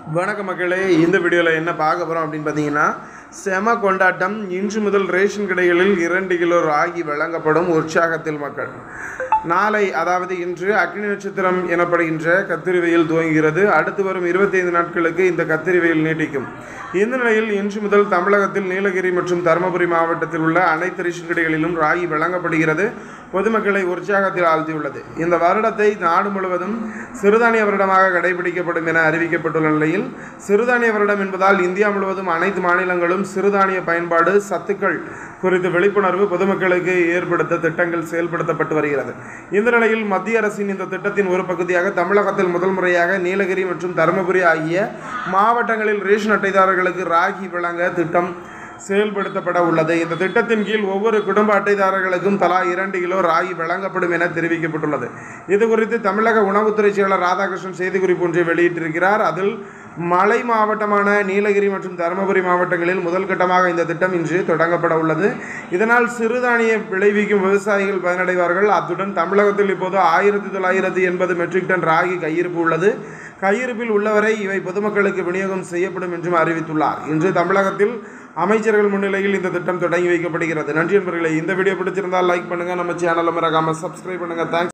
வணக்க மக்களே இந்த வீடியோவில் என்ன பார்க்க போகிறோம் அப்படின்னு பார்த்தீங்கன்னா செம கொண்டாட்டம் இன்று முதல் ரேஷன் கடைகளில் இரண்டு கிலோ ராகி வழங்கப்படும் உற்சாகத்தில் மக்கள் நாளை அதாவது இன்று அக்னி நட்சத்திரம் எனப்படுகின்ற கத்திரி வெயில் துவங்குகிறது அடுத்து வரும் இருபத்தைந்து நாட்களுக்கு இந்த கத்திரி வெயில் நீடிக்கும் இந்த நிலையில் இன்று முதல் தமிழகத்தில் நீலகிரி மற்றும் தருமபுரி மாவட்டத்தில் உள்ள அனைத்து ரேஷன் கடைகளிலும் ராகி வழங்கப்படுகிறது பொதுமக்களை உற்சாகத்தில் ஆழ்த்தியுள்ளது இந்த வருடத்தை நாடு முழுவதும் சிறுதானிய வருடமாக கடைபிடிக்கப்படும் என அறிவிக்கப்பட்டுள்ள நிலையில் சிறுதானிய வருடம் என்பதால் இந்தியா முழுவதும் அனைத்து மாநிலங்களும் சிறுதானிய பயன்பாடு சத்துக்கள் குறித்து விழிப்புணர்வு பொதுமக்களுக்கு ஏற்படுத்த திட்டங்கள் செயல்படுத்தப்பட்டு வருகிறது இந்த நிலையில் மத்திய அரசின் இந்த திட்டத்தின் ஒரு பகுதியாக தமிழகத்தில் முதல் முறையாக நீலகிரி மற்றும் தருமபுரி ஆகிய மாவட்டங்களில் ரேஷன் அட்டைதாரர்களுக்கு ராகி வழங்க திட்டம் செயல்படுத்தப்பட உள்ளது இந்த திட்டத்தின் கீழ் ஒவ்வொரு குடும்ப அட்டைதாரர்களுக்கும் தலா இரண்டு கிலோ ராகி வழங்கப்படும் என தெரிவிக்கப்பட்டுள்ளது இது குறித்து தமிழக உணவுத்துறை செயலர் ராதாகிருஷ்ணன் செய்திக்குறிப்பு ஒன்றை வெளியிட்டிருக்கிறார் அதில் மலை மாவட்டமான நீலகிரி மற்றும் தருமபுரி மாவட்டங்களில் முதல் கட்டமாக இந்த திட்டம் இன்று தொடங்கப்பட உள்ளது இதனால் சிறுதானிய விளைவிக்கும் விவசாயிகள் பயனடைவார்கள் அத்துடன் தமிழகத்தில் இப்போது ஆயிரத்தி தொள்ளாயிரத்தி எண்பது மெட்ரிக் டன் ராகி கையிருப்பு உள்ளது கையிருப்பில் உள்ளவரை இவை பொதுமக்களுக்கு விநியோகம் செய்யப்படும் என்றும் அறிவித்துள்ளார் இன்று தமிழகத்தில் அமைச்சர்கள் முன்னிலையில் இந்த திட்டம் தொடங்கி வைக்கப்படுகிறது நன்றி நண்பர்களே இந்த வீடியோ பிடிச்சிருந்தால் லைக் பண்ணுங்கள் நம்ம சேனலை மறக்காமல் சப்ஸ்கிரைப் பண்ணுங்கள் தேங்க்ஸ்